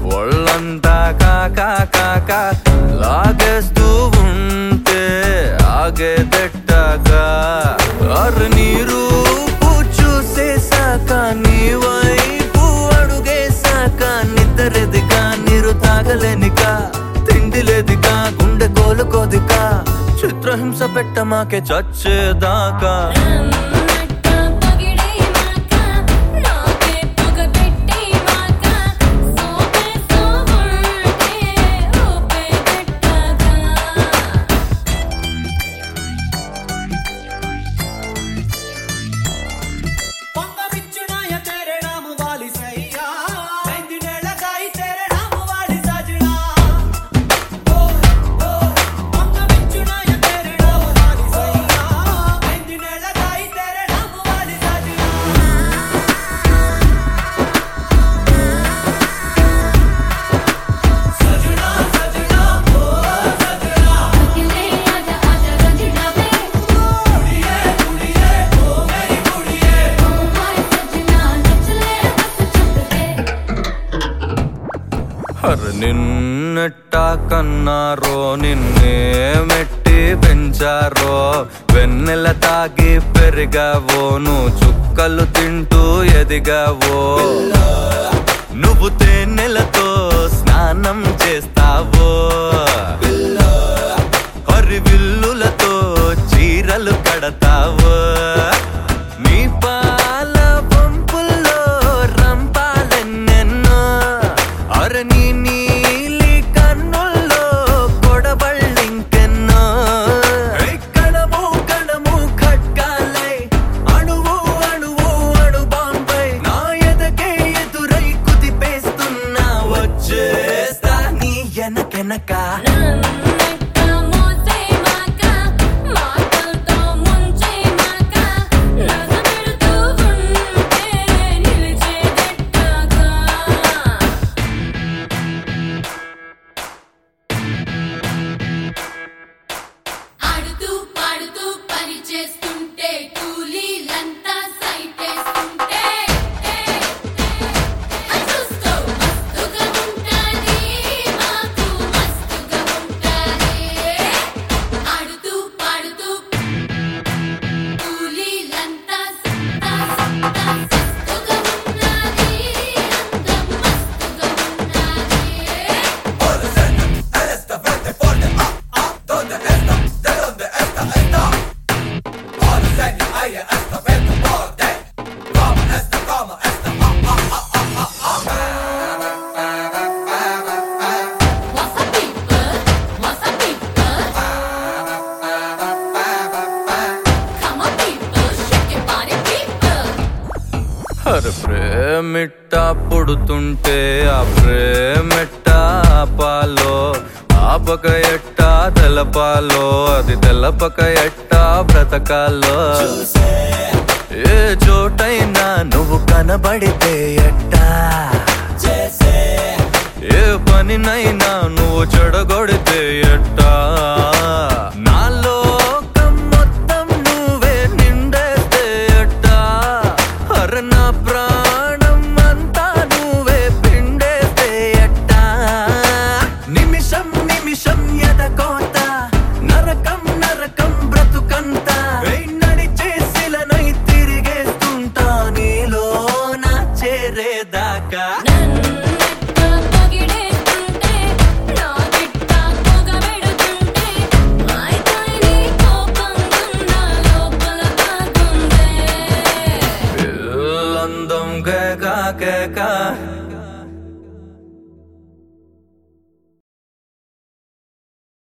ఒళ్ళంతా కాకా కాకా లాగేస్తూ ఉంటే ఆగేదెట్టగా అరు నీరు చూసేసాక నీ వైపు అడుగేసాక నిద్రెదిగా నీరు తాగలేనిక తిండి లేదిగా గుండె కోలుకోదిక చిత్రహింస పెట్టమాకే చచ్చేదాకా నన్నట్ట పగిడే మాక నాకే పొగ పెట్టే మాక సోపే సోవుంటే ఊపే పెట్టగా పొంగవిచ్చునాయ తేరే నామ వాలి సయ్యా వెందినేళగాయి తేరే నామ వాలి సజనా పొంగవిచ్చునాయ తేరే నామ వాలి సయ్యా వెందినేళగాయి తేరే నామ వాలి సజనా సజనా సజనా ఓ సజనా అఖిలే ఆజా ఆజా రంజినా బే కుడియే కుడియే ఓ మేరీ కుడియే ఓ హాయ్ సజనా నచ్చలే బస్ చుట్టకే అర నిన్నెట్ట కన్నారో నిన్నే మెట్టి పెంచారో వెన్నెల తాగి పెరిగావో నువ్వు చుక్కలు తింటూ ఎదిగావో నువ్వు తేనెలతో స్నానం చేస్తావో హరివిల్లులతో చీరలు కడతావో నీ పాల పంపుల్లో రంపాలెన్నెన్నో అర నీ నీలి కన్నుల్లో కొడబళ్ళింకెన్నో కణము కణము ఖడ్గాలై అణువు అణువు అణు బాంబై నా ఎదకే ఎదురై కుదిపేస్తున్నా వచ్చేస్తా నీ ఎనకెనక నన్నట్ట మోసే మాక మాటలతో ముంచే మాక నగబెడుతూ ఉంటే నిలిచేదెట్టగా ఆడుతూ పాడుతూ పని చేస్తుంటే కూలీలంతా సైటేస్తుంటే చూస్తూ మస్తుగా ఉంటాది మాకు మస్తుగా ఉంటాది ఆడుతూ పాడుతూ కూలీలంతా సత్తా సత్తా మస్తుగా ఉంటాది అందం మస్తుగా ఉంటాది What's up, people? What's up, people? Come on, people, shake your body, people. అరే ప్రేమిట్ట పుడుతుంటే ఆ ప్రేమిట్ట ఆపాలో ఆపక ఎట్టా తెలపాలో అది తెలపక ఎట్టా బ్రతకాలో ఏ చోటైనా నువ్వు కనబడితే ఎట్టా ఏ పనినైనా నువ్వు చెడగొడితే ఎట్టా